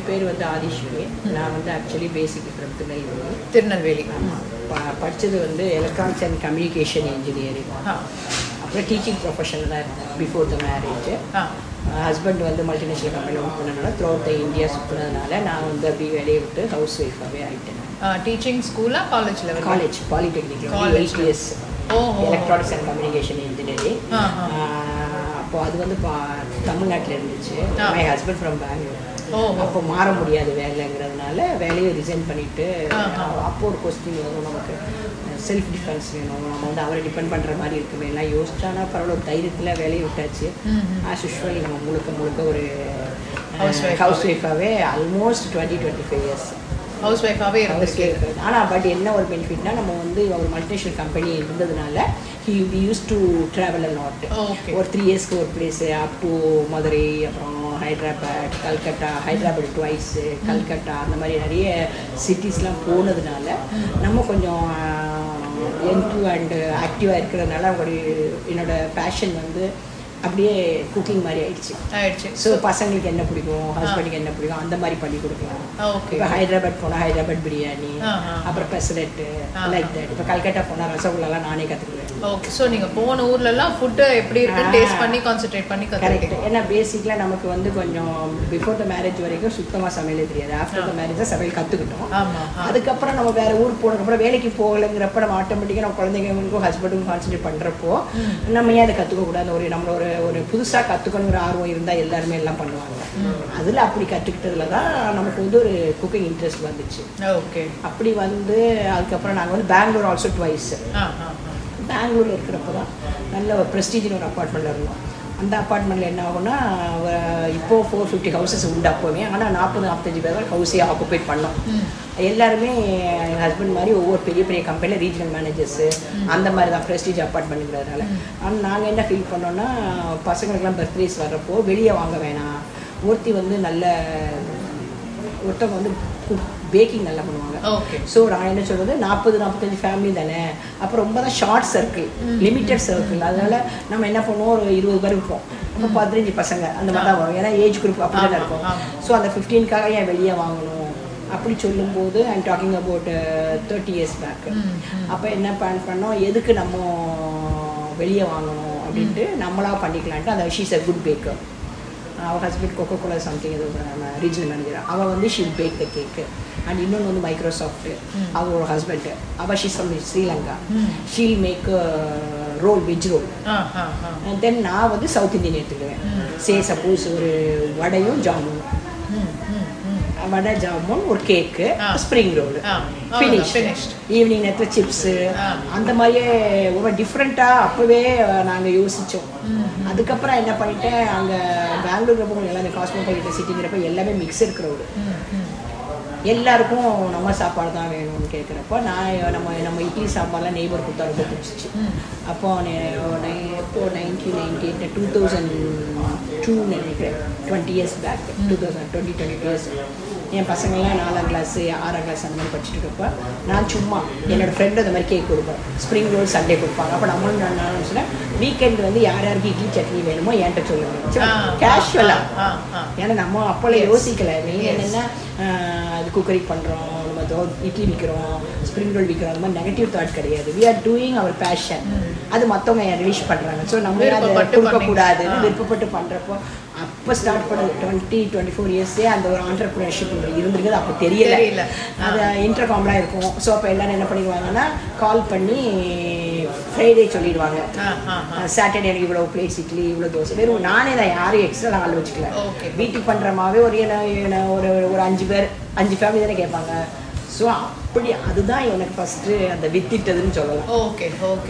என் பேர் வந்து ஆதிஸ்வரி நான் வந்து actually basic from Tirunelveli Tirunelveli ப- படிச்சது வந்து எலக்ட்ரானிக்ஸ் அண்ட் கம்யூனிகேஷன் இன்ஜினியரிங் ஆ அப்புறம் டீச்சிங் ப்ரொஃபஷனில் தான் இருந்தேன் பிஃபோர் த மேரேஜ் ஆ ஹஸ்பண்ட் வந்து மல்டிநேஷனல் கம்பெனியில் ஒர்க் பண்ணனால த்ரூ அவுட் த இந்தியா சுற்றுனதுனால நான் வந்து அப்படி வேலையை விட்டு ஹவுஸ் ஒய்ஃபாகவே ஆகிட்டேன் டீச்சிங் ஸ்கூலா college level college polytechnic College. Eight years ஓ எலக்ட்ரானிக்ஸ் அண்ட் கம்யூனிகேஷன் இன்ஜினியரிங் ஆ, ஆ. அப்போ அது வந்து பா- தமிழ்நாட்டில் இருந்துச்சு ஆ. மை ஹஸ்பண்ட் ஃப்ரம் பெங்களூர் ஓ அப்போ மாற முடியாது வேலைங்கிறதுனால வேலையை ரிசைன் பண்ணிட்டு ஆ, ஆ. அப்போ ஒரு கொஸ்டின் வரும் நமக்கு செல்ஃப் டிஃபென்ஸ் வேணும் நம்ம வந்து அவரை டிபெண்ட் பண்ணுற மாதிரி இருக்குமே எல்லாம் யோசிச்சானா பரவாயில்ல ஒரு தைரியத்தில் வேலையை விட்டாச்சு ம், ம். ஆஸ் யூஸ்வல் நம்ம முழுக்க முழுக்க ஒரு House wife ஹவுஸ் ஒய்ஃபாகவே almost twenty twenty five years house ஒய்ஃபாகவே இருந்திருக்கு ஆனால் பட் என்ன ஒரு பெனிஃபிட்னா நம்ம வந்து ஒரு மல்டிநேஷனல் கம்பெனி இருந்ததுனால he we use to travel and not okay ஒரு த்ரீ இயர்ஸ்க்கு ஒரு பிளேஸ் அப் டு மதுரை அப்புறம் ஹைதராபாத் கல்கட்டா ஹைதராபாத் டுவைஸு கல்கட்டா அந்த மாதிரி நிறைய சிட்டிஸ்லாம் போனதுனால நம்ம கொஞ்சம் என்டு அண்டு ஆக்டிவாக இருக்கிறதுனால அவங்களுடைய என்னோட பேஷன் வந்து அப்படியே குக்கிங் மாதிரி ஆயிடுச்சு ஆயிடுச்சு ஸோ பசங்களுக்கு என்ன பிடிக்கும் ஹஸ்பண்டுக்கு என்ன பிடிக்கும் அந்த மாதிரி பண்ணி கொடுக்கலாம் ஓகே இப்போ ஹைதராபாத் போனால் ஹைதராபாத் பிரியாணி ஆ, ஆ. அப்புறம் பெசலெட்டு ஆ. லைக் தட் இப்போ கல்கட்டா போனால் ரசகுல்லாலாம் நானே கற்றுக்குவேன் ஓகே ஸோ நீங்க போன ஊர்ல எல்லாம் ஃபுட்டு எப்படி இருக்கு ஆ. டேஸ்ட் பண்ணி கான்சென்ட்ரேட் பண்ணி கரெக்ட் கற்றுக்கிட்டீங்க ஏன்னா பேசிக்கில் நமக்கு வந்து கொஞ்சம் பிஃபோர் த மேரேஜ் வரைக்கும் சுத்தமாக சமையலே தெரியாது ஆஃப்டர் த மேரேஜ் தான் சமையல் கற்றுக்கிட்டோம் ஆமா ஆ. அதுக்கப்புறம் நம்ம வேற ஊருக்கு போனதுக்கப்புறம் வேலைக்கு போகலைங்கிறப்ப நம்ம ஆட்டோமேட்டிக்காக நம்ம குழந்தைங்களுக்கும் ஹஸ்பண்டுக்கும் கான்சன்ட்ரேட் பண்ணுறப்போ நம்ம ஏன் அதை கற்றுக்கக்கூடாது ஒரு நம்மள ஒரு ஒரு புதுசாக கற்றுக்கணுங்கிற ஆர்வம் இருந்தால் எல்லாருமே எல்லாம் பண்ணுவாங்க அதில் அப்படி கற்றுக்கிட்டதுல தான் நமக்கு வந்து ஒரு குக்கிங் இன்ட்ரெஸ்ட் வந்துச்சு ஓகே அப்படி வந்து அதுக்கப்புறம் நாங்கள் வந்து பெங்களூர் ஆல்சோ ட்வைஸ் ஆ ஆ ஆ. பெங்களூரில் இருக்கிறப்ப தான் நல்ல ஒரு ப்ரெஸ்டீஜின் ஒரு அப்பார்ட்மெண்ட்டில் இருந்தோம் அந்த அப்பார்ட்மெண்ட்டில் என்ன ஆகும்னா அவ- இப்போ ஃபோர் ஃபிஃப்டி ஹவுசஸ் உண்டு அப்போவே ஆனால் நாற்பது நாற்பத்தஞ்சு பேர் ஹவுஸே ஆக்குபேட் பண்ணோம் ம். எல்லாருமே என் ஹஸ்பண்ட் மாதிரி ஒவ்வொரு பெரிய பெரிய கம்பெனியில் ரீஜனல் மேனேஜர்ஸு அந்த மாதிரி தான் ப்ரெஸ்டீஜ் அப்பார்ட்மெண்ட்டுங்கிறதுனால ஆனால் நாங்கள் என்ன ஃபீல் பண்ணோம்னா பசங்களுக்கெல்லாம் பர்த்டேஸ் வர்றப்போ வெளியே வாங்க வேணாம் ஒருத்தி வந்து நல்ல ஒருத்தவங்க வந்து பேக்கிங் நல்லா பண்ணுவாங்க ஓகே ஸோ நான் என்ன சொல்றது நாற்பது நாற்பத்தஞ்சு ஃபேமிலி தானே அப்போ ரொம்ப தான் ஷார்ட் சர்க்கிள் லிமிட்டட் சர்க்கிள் அதனால நம்ம என்ன பண்ணுவோம் ஒரு இருபது பேர் இருப்போம் அப்போ பதினஞ்சு பசங்க அந்த மாதிரி தான் வரும் ஏன்னா ஏஜ் குரூப் அப்படி தான் ஆமா, இருக்கும் ஆமா. ஸோ அந்த ஃபிஃப்டீன்காக ஏன் வெளியே வாங்கணும் அப்படி சொல்லும்போது I'm talking about thirty years back ம், ம். அப்போ என்ன பிளான் பண்ணோம் எதுக்கு நம்ம வெளியே வாங்கணும் அப்படின்ட்டு நம்மளா பண்ணிக்கலான்ட்டு அந்த ஷீஸ் அ குட் பேக்கர் அவள் ஹஸ்பண்ட் கொக்கோ கோலா சம்திங் ஏதோ ரீஜனல் மேனேஜர் அவள் வந்து she bake the cake and இன்னொன்று வந்து மைக்ரோசாஃப்ட் அவளோட ஹஸ்பண்ட் அவள் she's from Sri Lanka she'll make roll veg roll ஆ ஆ ஆ தென் நான் வந்து சவுத் இந்தியன் எடுத்துக்குவேன் சே சப்போஸ் ஒரு வடையும் ஜாமுன் ம் ம் ம் வடை ஜாமுன் ஒரு கேக்கு ஆ. ஸ்ப்ரிங் ரோல் ஆ, அவ்வளவுதான், ஃபினிஷ் finished. ஈவினிங் நேரத்தில் சிப்ஸு ஆ. அந்த மாதிரியே ரொம்ப டிஃப்ரெண்ட்டாக அப்போவே நாங்கள் யோசித்தோம் அதுக்கப்புறம் என்ன பண்ணிட்டேன் அங்கே பெங்களூர் போக எல்லாமே காஸ்மோபாலிட்டன் சிட்டிங்கிறப்ப எல்லாமே மிக்சர் க்ரௌடு ம் ம் எல்லாருக்கும் நம்ம சாப்பாடு தான் வேணும்னு கேட்குறப்ப நான் நம்ம நம்ம இட்லி சாம்பார்லாம் நெய்பர் கொடுத்தா ரொம்ப பிடிச்சிச்சு அப்போ எப்போ nineteen ninety eight two thousand two நினைக்கிறேன் twenty years back two thousand twenty twenty two years என் பசங்கள்லாம் நாலாம் கிளாஸு ஆறாம் கிளாஸ் அந்த மாதிரி படிச்சுட்டு இருக்கப்ப நான் சும்மா என்னோட ஃப்ரெண்டு அந்த மாதிரி கேக் கொடுப்பேன் ஸ்ப்ரிங் ரோல் சண்டே கொடுப்பாங்க அப்போ நம்மளும் நான் நான் சொன்னேன் வீக்கெண்ட் வந்து யார் யாருக்கு இட்லி சட்னி வேணுமோ என்கிட்ட ஆ, சொல்லுங்க ஆ, கேஷுவலாக ஆ ஆ ஏன்னா நம்ம அப்போல்லாம் Yes. யோசிக்கல மெயின் Yes. என்னென்னா அது குக்கரி பண்ணுறோம் நம்ம தோ இட்லி விற்கிறோம் ஸ்ப்ரிங் ரோல் விற்கிறோம் அந்த மாதிரி நெகட்டிவ் தாட் கிடையாது we are doing our passion அது மற்றவங்க ரிலீஸ் பண்ணுறாங்க ஸோ நம்ம அதை விருப்பப்பட்டு கொடுக்கக்கூடாதுன்னு பண்ணீங்க. ஆ. விருப்பப்பட்டு பண்ணுறப்போ அப்போ ஸ்டார்ட் பண்ணது டுவெண்ட்டி டுவெண்ட்டி ஃபோர் இயர்ஸே அந்த ஒரு ஆண்டர்பிரினர்ஷிப் இருந்திருக்குது அப்போ தெரியல தெரியல. ஆ. அது இன்டர்காம்லாம் இருக்கும் ஸோ அப்போ எல்லாரும் என்ன பண்ணிடுவாங்கன்னா கால் பண்ணி ஃப்ரைடே சொல்லிடுவாங்க ஆ ஆ ஆ சாட்டர்டே எனக்கு இவ்வளோ பிளேட்ஸ் இட்லி இவ்வளோ தோசை வெறும் நானே தான் யாரையும் எக்ஸ்ட்ரா ஆள் வச்சுக்கல Okay. வீட்டுக்கு பண்ணுறமாவே ஒரு என்ன என்ன ஒரு ஒரு அஞ்சு பேர் அஞ்சு ஃபேமிலி தானே கேட்பாங்க ஸோ அப்படி அதுதான் எனக்கு ஃபஸ்ட்டு அந்த வித்திட்டதுன்னு சொல்லலாம் ஓகே ஓகே